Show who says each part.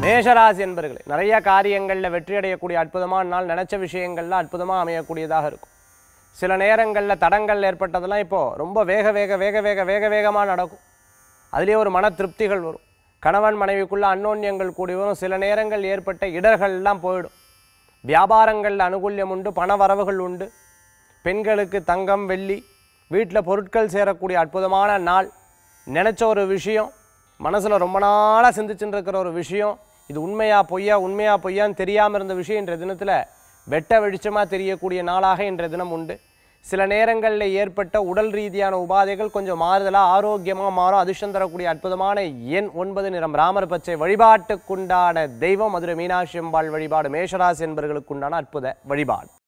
Speaker 1: மேஷராசி என்பர்களே நிறைய காரியங்களில் வெற்றி அடையக்கூடிய அற்புதமான நாள் நினச்ச விஷயங்கள்ல அற்புதமாக அமையக்கூடியதாக இருக்கும் சில நேரங்களில் தடங்கள் ஏற்பட்டதெல்லாம் இப்போது ரொம்ப வேக வேக வேக வேக வேக வேகமாக நடக்கும் அதுலேயே ஒரு மன திருப்திகள் வரும் கணவன் மனைவிக்குள்ள அன்னோன்யங்கள் கூடி வரும் சில நேரங்கள் ஏற்பட்ட இடர்கள்லாம் போயிடும் வியாபாரங்களில் அனுகூல்யம் உண்டு பண வரவுகள் உண்டு பெண்களுக்கு தங்கம் வெள்ளி வீட்டில் பொருட்கள் சேரக்கூடிய அற்புதமான நாள் நினச்ச ஒரு விஷயம் மனசில் ரொம்ப நாளாக சிந்திச்சுட்டு இருக்கிற ஒரு விஷயம் இது உண்மையா பொய்யா உண்மையா பொய்யான்னு தெரியாமல் இருந்த விஷயம் இன்றைய தினத்தில் வெட்ட வெளிச்சமாக தெரியக்கூடிய நாளாக இன்றைய தினம் உண்டு சில நேரங்களில் ஏற்பட்ட உடல் ரீதியான உபாதைகள் கொஞ்சம் மாறுதலாக ஆரோக்கியமாக மாறும் அதிர்ஷ்டம் தரக்கூடிய அற்புதமான எண் ஒன்பது நிறம் ராமர் பச்சை வழிபாட்டுக்குண்டான தெய்வம் மதுரை மீனாட்சி அம்பாள் வழிபாடு மேஷராசி என்பவர்களுக்குண்டான அற்புத வழிபாடு